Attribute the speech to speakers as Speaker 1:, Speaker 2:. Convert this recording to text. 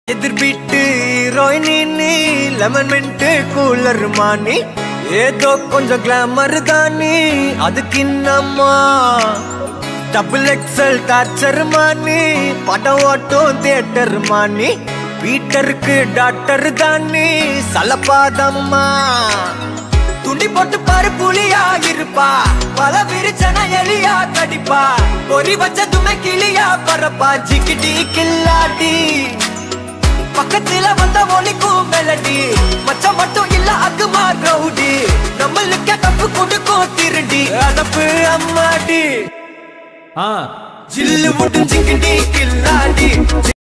Speaker 1: எதிர்பீட்டு ஹீரோயினி நீ lemon mint cooler மானி ஏதோ கொஞ்சம் கிளாமர் தானி அதுக்கு இன்னம்மா டபுள் எக்ஸல் டார்ச்சர் மானி படம் ஓட்டும் தியேட்டர் மானி பீட்டருக்கு டாக்டர் தானி சலப்பாதம்மா துண்டி போட்டு பாரு புலியா இருப்பா பல விரிச்சன எலியா கடிப்பா பொறி வச்சதுமே கிளியா பரப்பா ஜிக்கிடி கில்லாடி பக்கத்துல வந்த ஒலிக்கும் மெலடி மச்சம் மட்டும் இல்ல அக்குமா ரவுடி நம்மளுக்கு தப்பு கொடுக்கும் திருடி அதப்பு அம்மாடி
Speaker 2: ஆ
Speaker 1: ஜில்லு முட்டும் ஜிக்கிடி கில்லாடி